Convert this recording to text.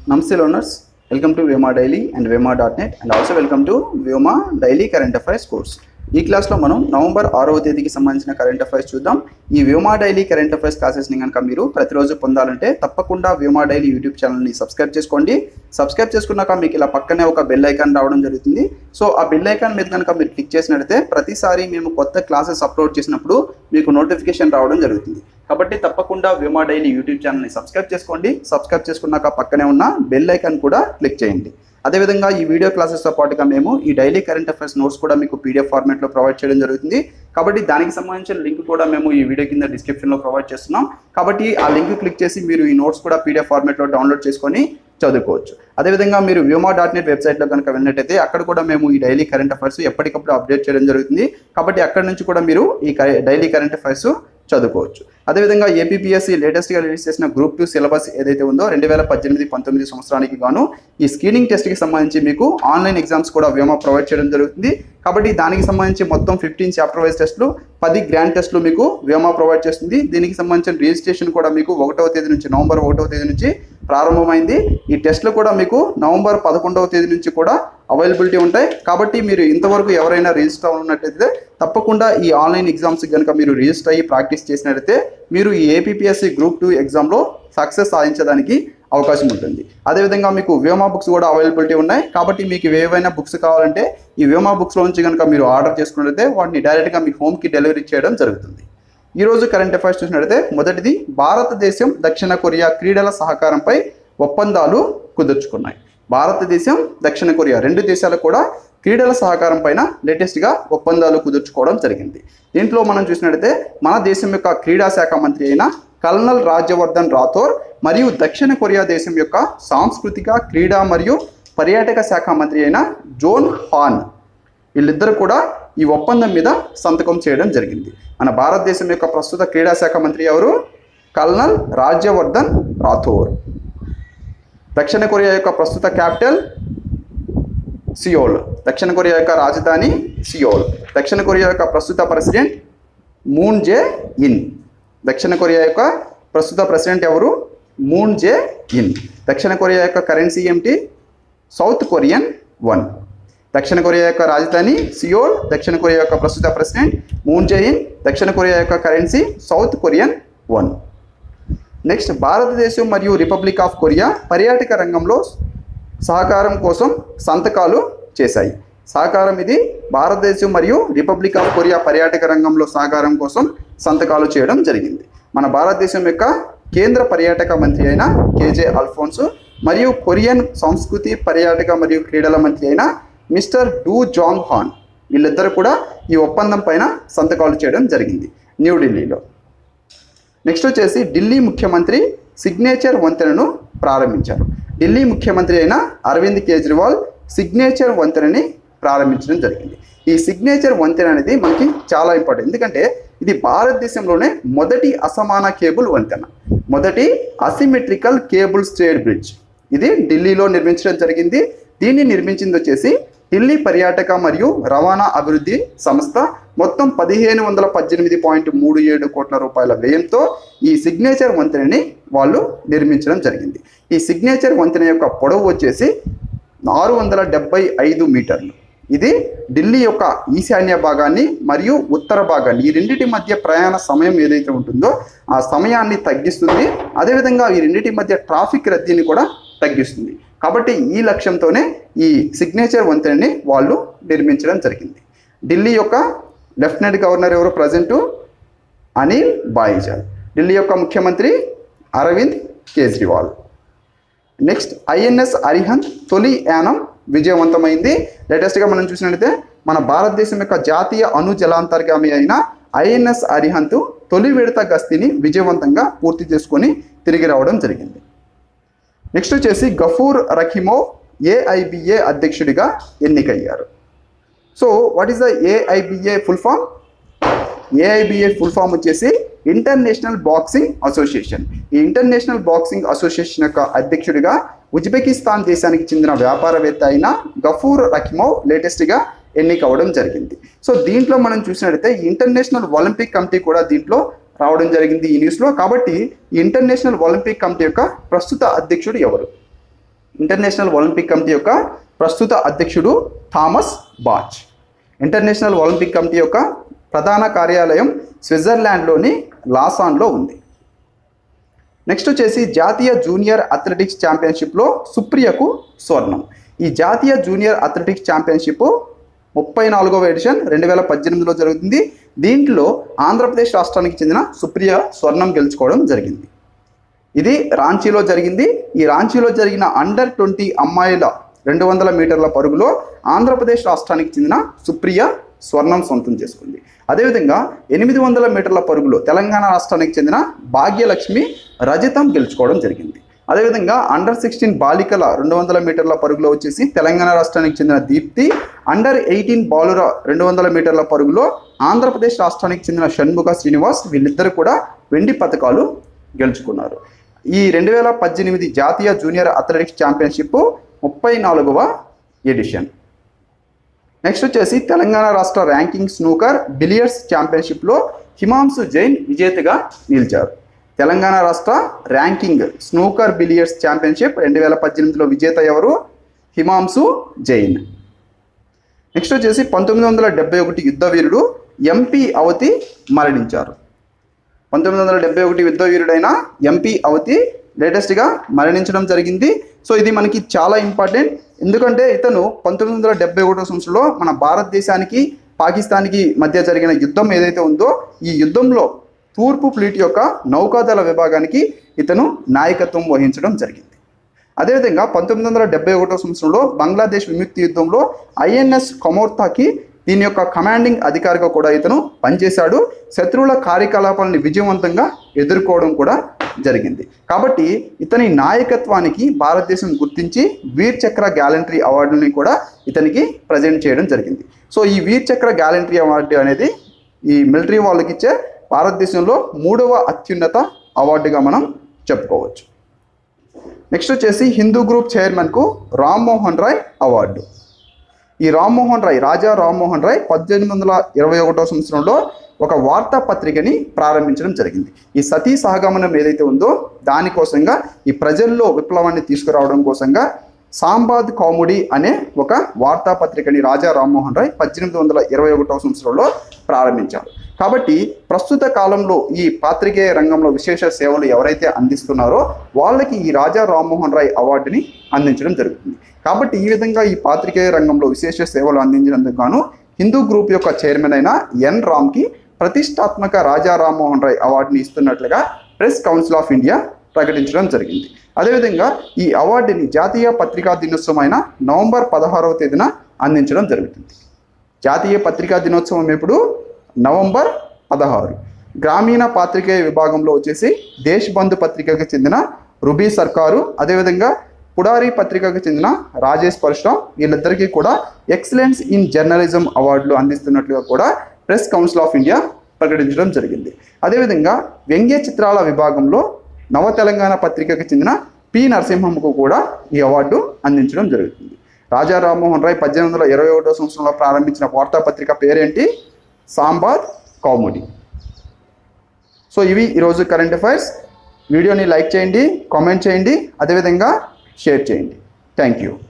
Namaste learners, welcome to Vyoma Daily and Vyoma.net and also welcome to Vyoma Daily Current Affairs course. ఈ క్లాస్లో మనం November ఆరవ తేదీకి సంబంధించిన కరెంట్ అఫైర్స్ చూద్దాం ఈ వ్యోమా డైలీ కరెంట్ అఫైర్స్ క్లాసెస్ని కనుక మీరు ప్రతిరోజు పొందాలంటే తప్పకుండా వ్యోమా డైలీ యూట్యూబ్ ఛానల్ని సబ్స్క్రైబ్ చేసుకోండి సబ్స్క్రైబ్ చేసుకున్నాక మీకు ఇలా పక్కనే ఒక బెల్ ఐకాన్ రావడం జరుగుతుంది సో ఆ బెల్ ఐకాన్ మీద కనుక మీరు క్లిక్ చేసినట్లయితే ప్రతిసారి మేము కొత్త క్లాసెస్ అప్లోడ్ చేసినప్పుడు మీకు నోటిఫికేషన్ రావడం జరుగుతుంది కాబట్టి తప్పకుండా వ్యోమా డైలీ యూట్యూబ్ ఛానల్ని సబ్స్క్రైబ్ చేసుకోండి సబ్స్క్రైబ్ చేసుకున్నాక పక్కనే ఉన్న బెల్ ఐకాన్ కూడా క్లిక్ చేయండి అదేవిధంగా ఈ వీడియో క్లాసెస్తో పాటుగా మేము ఈ డైలీ కరెంట్ అఫైర్స్ నోట్స్ కూడా మీకు పీడిఎఫ్ ఫార్మాట్లో ప్రొవైడ్ చేయడం జరుగుతుంది కాబట్టి దానికి సంబంధించిన లింక్ కూడా మేము ఈ వీడియో కింద డిస్క్రిప్షన్లో ప్రొవైడ్ చేస్తున్నాం కాబట్టి ఆ లింక్ క్లిక్ చేసి మీరు ఈ నోట్స్ కూడా పీడిఎఫ్ ఫార్మాట్లో డౌన్లోడ్ చేసుకొని చదువుకోవచ్చు అదేవిధంగా మీరు వ్యోమా డాట్ నెట్ వెబ్సైట్లో కనుక వెళ్ళినట్టయితే అక్కడ కూడా మేము ఈ డైలీ కరెంట్ అఫైర్స్ ఎప్పటికప్పుడు అప్డేట్ చేయడం జరుగుతుంది కాబట్టి అక్కడ నుంచి కూడా మీరు ఈ డైలీ కరెంట్ అఫైర్స్ చదువుకోవచ్చు అదేవిధంగా ఏపీపీఎస్సీ లేటెస్ట్గా రిలీజ్ చేసిన గ్రూప్ టూ సిలబస్ ఏదైతే ఉందో రెండు వేల పద్దెనిమిది పంతొమ్మిది సంవత్సరానికి గాను ఈ స్క్రీనింగ్ టెస్ట్కి సంబంధించి మీకు ఆన్లైన్ ఎగ్జామ్స్ కూడా వ్యోమా ప్రొవైడ్ చేయడం జరుగుతుంది కాబట్టి దానికి సంబంధించి మొత్తం ఫిఫ్టీన్ చాప్టర్ వైజ్ టెస్టులు పది గ్రాండ్ టెస్టులు మీకు వ్యోమా ప్రొవైడ్ చేస్తుంది దీనికి సంబంధించిన రిజిస్ట్రేషన్ కూడా మీకు ఒకటవ తేదీ నుంచి నవంబర్ ఒకటవ తేదీ నుంచి ప్రారంభమైంది ఈ టెస్టులు కూడా మీకు నవంబర్ పదకొండవ తేదీ నుంచి కూడా అవైలబిలిటీ ఉంటాయి కాబట్టి మీరు ఇంతవరకు ఎవరైనా రిజిస్టర్ ఉన్నట్టయితే తప్పకుండా ఈ ఆన్లైన్ ఎగ్జామ్స్ కనుక మీరు రిజిస్టర్ అయ్యి ప్రాక్టీస్ చేసినట్లయితే మీరు ఈ ఏపీఎస్సి గ్రూప్ టూ ఎగ్జామ్లో సక్సెస్ సాధించడానికి అవకాశం ఉంటుంది అదేవిధంగా మీకు వ్యోమా బుక్స్ కూడా అవైలబిలిటీ ఉన్నాయి కాబట్టి మీకు ఏవైనా బుక్స్ కావాలంటే ఈ వ్యోమా బుక్స్లో నుంచి కనుక మీరు ఆర్డర్ చేసుకున్నట్లయితే వాటిని డైరెక్ట్గా మీ హోమ్కి డెలివరీ చేయడం జరుగుతుంది ఈరోజు కరెంట్ అఫైర్స్ చూసినట్లయితే మొదటిది భారతదేశం దక్షిణ కొరియా క్రీడల సహకారంపై ఒప్పందాలు కుదుర్చుకున్నాయి భారతదేశం దక్షిణ కొరియా రెండు దేశాలు కూడా క్రీడల సహకారం పైన లేటెస్ట్గా ఒప్పందాలు కుదుర్చుకోవడం జరిగింది దీంట్లో మనం చూసినట్లయితే మన దేశం యొక్క క్రీడా శాఖ మంత్రి అయిన కల్నల్ రాజ్యవర్ధన్ రాథోర్ మరియు దక్షిణ కొరియా దేశం యొక్క సాంస్కృతిక క్రీడా మరియు పర్యాటక శాఖ మంత్రి అయిన జోన్ హాన్ వీళ్ళిద్దరు కూడా ఈ ఒప్పందం మీద సంతకం చేయడం జరిగింది మన భారతదేశం యొక్క ప్రస్తుత క్రీడా శాఖ మంత్రి ఎవరు కల్నల్ రాజ్యవర్ధన్ రాథోర్ దక్షిణ కొరియా యొక్క ప్రస్తుత క్యాపిటల్ సియోల్ దక్షిణ కొరియా యొక్క రాజధాని సియోల్ దక్షిణ కొరియా యొక్క ప్రస్తుత ప్రెసిడెంట్ మూన్ జే ఇన్ దక్షిణ కొరియా యొక్క ప్రస్తుత ప్రెసిడెంట్ ఎవరు మూన్ జే ఇన్ దక్షిణ కొరియా యొక్క కరెన్సీ ఏమిటి సౌత్ కొరియన్ వన్ దక్షిణ కొరియా యొక్క రాజధాని సియోల్ దక్షిణ కొరియా యొక్క ప్రస్తుత ప్రెసిడెంట్ మూన్ జే ఇన్ దక్షిణ కొరియా యొక్క currency South Korean won next భారతదేశం మరియు రిపబ్లిక్ ఆఫ్ కొరియా పర్యాటక రంగంలో సహకారం కోసం సంతకాలు చేశాయి సహకారం ఇది భారతదేశం మరియు రిపబ్లిక్ ఆఫ్ కొరియా పర్యాటక రంగంలో సహకారం కోసం సంతకాలు చేయడం జరిగింది మన భారతదేశం యొక్క కేంద్ర పర్యాటక మంత్రి అయిన కేజే అల్ఫోన్స్ మరియు కొరియన్ సంస్కృతి పర్యాటక మరియు క్రీడల మంత్రి అయిన మిస్టర్ డూ జాంగ్ హాన్ వీళ్ళిద్దరూ కూడా ఈ ఒప్పందం పైన సంతకాలు చేయడం జరిగింది న్యూఢిల్లీలో నెక్స్ట్ వచ్చేసి ఢిల్లీ ముఖ్యమంత్రి సిగ్నేచర్ వంతెనను ప్రారంభించారు ఢిల్లీ ముఖ్యమంత్రి అయిన అరవింద్ కేజ్రీవాల్ సిగ్నేచర్ వంతెనని ప్రారంభించడం జరిగింది ఈ సిగ్నేచర్ వంతెన అనేది మనకి చాలా ఇంపార్టెంట్ ఎందుకంటే ఇది భారతదేశంలోనే మొదటి అసమాన కేబుల్ వంతెన మొదటి అసిమెట్రికల్ కేబుల్ స్ట్రేట్ బ్రిడ్జ్ ఇది ఢిల్లీలో నిర్మించడం జరిగింది దీన్ని నిర్మించింది వచ్చేసి ఢిల్లీ పర్యాటక మరియు రవాణా అభివృద్ధి సంస్థ మొత్తం పదిహేను వందల పద్దెనిమిది పాయింట్ మూడు ఏడు కోట్ల రూపాయల వ్యయంతో ఈ సిగ్నేచర్ వంతెనని వాళ్ళు నిర్మించడం జరిగింది ఈ సిగ్నేచర్ వంతెన యొక్క పొడవు వచ్చేసి ఆరు వందల డెబ్బై ఐదు మీటర్లు ఇది ఢిల్లీ యొక్క ఈశాన్య భాగాన్ని మరియు ఉత్తర భాగాన్ని ఈ రెండింటి మధ్య ప్రయాణ సమయం ఏదైతే ఉంటుందో ఆ సమయాన్ని తగ్గిస్తుంది అదేవిధంగా ఈ రెండింటి మధ్య ట్రాఫిక్ రద్దీని కూడా తగ్గిస్తుంది కాబట్టి ఈ లక్ష్యంతోనే ఈ సిగ్నేచర్ వంతెనని వాళ్ళు నిర్మించడం జరిగింది ఢిల్లీ యొక్క లెఫ్టినెంట్ గవర్నర్ ఎవరు ప్రజెంటు అనిల్ బాయిజాల్ ఢిల్లీ యొక్క ముఖ్యమంత్రి అరవింద్ కేజ్రీవాల్ నెక్స్ట్ ఐఎన్ఎస్ అరిహంత్ తొలి యానం విజయవంతమైంది లేటెస్ట్గా మనం చూసినట్లయితే మన భారతదేశం యొక్క జాతీయ అణు జలాంతర్గామి అయిన ఐఎన్ఎస్ అరిహంత్ తొలి విడత గస్తీని విజయవంతంగా పూర్తి చేసుకొని తిరిగి రావడం జరిగింది నెక్స్ట్ వచ్చేసి గఫూర్ రఖిమో ఏఐబిఏ అధ్యక్షుడిగా ఎన్నికయ్యారు so what is the AIBA full form AIBA full form వచ్చేసి ఇంటర్నేషనల్ బాక్సింగ్ అసోసియేషన్ ఈ ఇంటర్నేషనల్ బాక్సింగ్ అసోసియేషన్ యొక్క అధ్యక్షుడిగా ఉజ్బెకిస్తాన్ దేశానికి చెందిన వ్యాపారవేత్త అయిన గఫూర్ రఖిమోవ్ లేటెస్ట్గా ఎన్నికవడం జరిగింది సో దీంట్లో మనం చూసినట్లయితే ఇంటర్నేషనల్ ఒలింపిక్ కమిటీ కూడా దీంట్లో రావడం జరిగింది ఈ న్యూస్లో కాబట్టి ఈ ఇంటర్నేషనల్ ఒలింపిక్ కమిటీ యొక్క ప్రస్తుత అధ్యక్షుడు ఎవరు ఇంటర్నేషనల్ ఒలింపిక్ కమిటీ యొక్క ప్రస్తుత అధ్యక్షుడు Thomas Bach international Olympic committee యొక్క ప్రధాన కార్యాలయం స్విట్జర్లాండ్లోని లాసాన్లో ఉంది నెక్స్ట్ వచ్చేసి జాతీయ జూనియర్ అథ్లెటిక్స్ ఛాంపియన్షిప్లో సుప్రియకు స్వర్ణం ఈ జాతీయ జూనియర్ అథ్లెటిక్స్ ఛాంపియన్షిప్ ముప్పై నాలుగవ ఎడిషన్ రెండు వేల పద్దెనిమిదిలో జరుగుతుంది దీంట్లో ఆంధ్రప్రదేశ్ రాష్ట్రానికి చెందిన సుప్రియ స్వర్ణం గెలుచుకోవడం జరిగింది ఇది రాంచీలో జరిగింది ఈ రాంచీలో జరిగిన అండర్ ట్వంటీ అమ్మాయిల రెండు వందల మీటర్ల పరుగులో ఆంధ్రప్రదేశ్ రాష్ట్రానికి చెందిన సుప్రియ స్వర్ణం సొంతం చేసుకుంది అదేవిధంగా ఎనిమిది వందల మీటర్ల పరుగులో తెలంగాణ రాష్ట్రానికి చెందిన భాగ్యలక్ష్మి రజతం గెలుచుకోవడం జరిగింది అదేవిధంగా అండర్ సిక్స్టీన్ బాలికల రెండు వందల మీటర్ల పరుగులో వచ్చేసి తెలంగాణ రాష్ట్రానికి చెందిన దీప్తి అండర్ ఎయిటీన్ బాలుర రెండు వందల మీటర్ల పరుగులో ఆంధ్రప్రదేశ్ రాష్ట్రానికి చెందిన షణ్ముఖ శ్రీనివాస్ వీళ్ళిద్దరు కూడా వెండి పథకాలు గెలుచుకున్నారు ఈ రెండు వేల పద్దెనిమిది జాతీయ జూనియర్ అథ్లెటిక్స్ ఛాంపియన్షిప్ ముప్పై నాలుగవ ఎడిషన్ నెక్స్ట్ వచ్చేసి తెలంగాణ రాష్ట్ర ర్యాంకింగ్ స్నూకర్ బిలియర్డ్స్ ఛాంపియన్షిప్లో హిమాంశు జైన్ విజేతగా నిలిచారు తెలంగాణ రాష్ట్ర ర్యాంకింగ్ స్నూకర్ బిలియర్డ్స్ ఛాంపియన్షిప్ రెండు వేల పద్దెనిమిదిలో విజేత ఎవరు హిమాంశు జైన్ నెక్స్ట్ వచ్చేసి పంతొమ్మిది వందల డెబ్బై ఒకటి యుద్ధ వీరుడు ఎంపీ అవతి మరణించారు పంతొమ్మిది వందల డెబ్బై ఒకటి యుద్ధ వీరుడైన ఎంపీ అవతి లేటెస్ట్గా మరణించడం జరిగింది సో ఇది మనకి చాలా ఇంపార్టెంట్ ఎందుకంటే ఇతను పంతొమ్మిది వందల డెబ్బై ఒకటో సంవత్సరంలో మన భారతదేశానికి పాకిస్తాన్కి మధ్య జరిగిన యుద్ధం ఏదైతే ఉందో ఈ యుద్ధంలో తూర్పు ఫ్లీట్ యొక్క నౌకాదళ విభాగానికి ఇతను నాయకత్వం వహించడం జరిగింది అదేవిధంగా పంతొమ్మిది వందల డెబ్బై ఒకటో సంవత్సరంలో బంగ్లాదేశ్ విముక్తి యుద్ధంలో ఐఎన్ఎస్ కొమోర్తాకి దీని యొక్క కమాండింగ్ అధికారిగా కూడా ఇతను పనిచేశాడు శత్రువుల కార్యకలాపాలను విజయవంతంగా ఎదుర్కోవడం కూడా జరిగింది కాబట్టి ఇతని నాయకత్వానికి భారతదేశం గుర్తించి వీర్ చక్ర గ్యాలంటరీ అవార్డుని కూడా ఇతనికి ప్రజెంట్ చేయడం జరిగింది సో ఈ వీర్ చక్ర గ్యాలంటరీ అవార్డు అనేది ఈ మిలిటరీ వాళ్ళకి ఇచ్చే భారతదేశంలో మూడవ అత్యున్నత అవార్డుగా మనం చెప్పుకోవచ్చు నెక్స్ట్ వచ్చేసి హిందూ గ్రూప్ చైర్మన్కు రామ్మోహన్ రాయ్ అవార్డు ఈ రామ్మోహన్ రాయ్ రాజా రామ్మోహన్ రాయ్ పద్దెనిమిది వందల ఇరవై ఒకటో సంవత్సరంలో ఒక వార్తాపత్రికని ప్రారంభించడం జరిగింది ఈ సతీ సహగమనం ఏదైతే ఉందో దానికోసంగా ఈ ప్రజల్లో విప్లవాన్ని తీసుకురావడం కోసంగా సాంబాద్ కామెడీ అనే ఒక వార్తాపత్రికని రాజా రామ్మోహన్ రాయ్ పద్దెనిమిది వందల ఇరవై ఒకటో సంవత్సరంలో ప్రారంభించారు కాబట్టి ప్రస్తుత కాలంలో ఈ పాత్రికేయ రంగంలో విశేష సేవలు ఎవరైతే అందిస్తున్నారో వాళ్ళకి ఈ రాజా రామ్మోహన్ రాయ్ అవార్డుని అందించడం జరుగుతుంది కాబట్టి ఈ విధంగా ఈ పాత్రికేయ రంగంలో విశేష సేవలు అందించినందుకు గాను హిందూ గ్రూప్ యొక్క చైర్మన్ అయిన ఎన్ రామ్కి ప్రతిష్టాత్మక రాజా రామ్మోహన్ రాయ్ అవార్డుని ఇస్తున్నట్లుగా ప్రెస్ కౌన్సిల్ ఆఫ్ ఇండియా ప్రకటించడం జరిగింది అదేవిధంగా ఈ అవార్డుని జాతీయ పత్రికా దినోత్సవం అయిన నవంబర్ పదహారవ తేదీన అందించడం జరుగుతుంది జాతీయ పత్రికా దినోత్సవం ఎప్పుడు నవంబర్ పదహారు గ్రామీణ పాత్రికేయ విభాగంలో వచ్చేసి దేశ్ బంధు పత్రికకు చెందిన రుబీ సర్కారు అదేవిధంగా పుడారి పత్రికకు చెందిన రాజేష్ పరశురామ్ వీళ్ళిద్దరికీ కూడా ఎక్సలెన్స్ ఇన్ జర్నలిజం అవార్డులు అందిస్తున్నట్లుగా కూడా ప్రెస్ కౌన్సిల్ ఆఫ్ ఇండియా ప్రకటించడం జరిగింది అదేవిధంగా వ్యంగ్య చిత్రాల విభాగంలో నవ తెలంగాణ పత్రికకు చెందిన పి నరసింహంకు కూడా ఈ అవార్డు అందించడం జరుగుతుంది రాజా రామ్మోహన్ రాయ్ పద్దెనిమిది వందల ఇరవై ఒకటో సంవత్సరంలో ప్రారంభించిన వార్తాపత్రిక పేరేంటి సాంబాద్ కౌముడి సో ఇవి ఈరోజు కరెంట్ అఫైర్స్ వీడియోని లైక్ చేయండి కామెంట్ చేయండి అదేవిధంగా షేర్ చేయండి థ్యాంక్ యూ